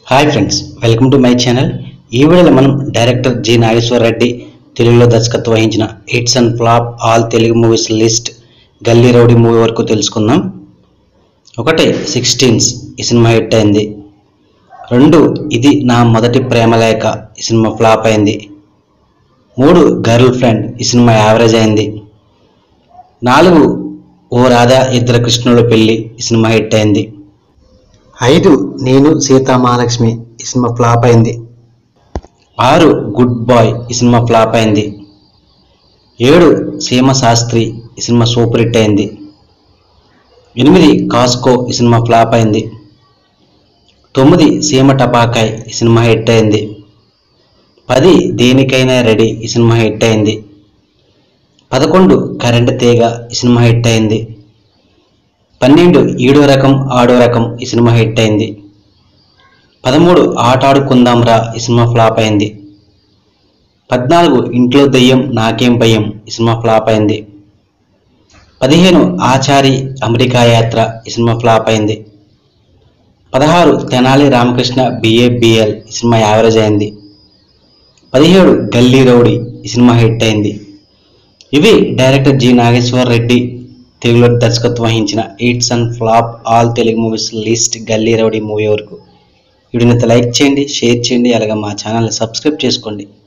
hi friends welcome to my channel ఈ వీడియోలో మనం డైరెక్టర్ జి నాగేశ్వర రెడ్డి తెలుగులో దర్శకత్వం వహించిన hits and flop all Telugu movies list Gully Rowdy movie వరకు తెలుసుకుందాం ఒకటి సిక్స్టీన్స్ ఈ సినిమా హిట్ అయింది రెండు ఇది నా మొదటి ప్రేమ లేఖ ఈ సినిమా ఫ్లాప్ అయింది మూడు గర్ల్ ఫ్రెండ్ ఈ సినిమా యావరేజ్ అయింది నాలుగు ఓ రాధా ఇద్దరు కృష్ణుడు పెళ్లి ఈ సినిమా హిట్ అయింది ఐదు నేను సీతా మహాలక్ష్మి ఈ సినిమా ఫ్లాప్ అయింది ఆరు గుడ్ బాయ్ ఈ సినిమా ఫ్లాప్ అయింది ఏడు సీమ శాస్త్రి ఈ సినిమా సూపర్ హిట్ అయింది ఎనిమిది కాస్కో ఈ సినిమా ఫ్లాప్ అయింది తొమ్మిది సీమ టపాకాయ్ ఈ సినిమా హిట్ అయింది పది దేనికైనా రెడీ ఈ సినిమా హిట్ అయింది పదకొండు కరెంట్ తీగ ఈ సినిమా హిట్ అయింది పన్నెండు ఈడో రకం ఆడో రకం ఈ సినిమా హిట్ అయింది పదమూడు ఆట ఆడుకుందాం రా ఈ సినిమా ఫ్లాప్ అయింది పద్నాలుగు ఇంట్లో దెయ్యం నాకేం భయం ఈ సినిమా ఫ్లాప్ అయింది పదిహేను ఆచారి అమెరికా యాత్ర ఈ సినిమా ఫ్లాప్ అయింది పదహారు తెనాలి రామకృష్ణ బిఏబిఎల్ ఈ సినిమా యావరేజ్ అయింది పదిహేడు గల్లీ రౌడీ ఈ సినిమా హిట్ అయింది ఇవి డైరెక్టర్ జి నాగేశ్వర్ రెడ్డి తెలుగులో దర్శకత్వం వహించిన hits and flop all Telugu movies list Gully Rowdy movie వరకు వీడియోని లైక్ చేయండి షేర్ చేయండి అలాగే మా ఛానల్ని సబ్స్క్రైబ్ చేసుకోండి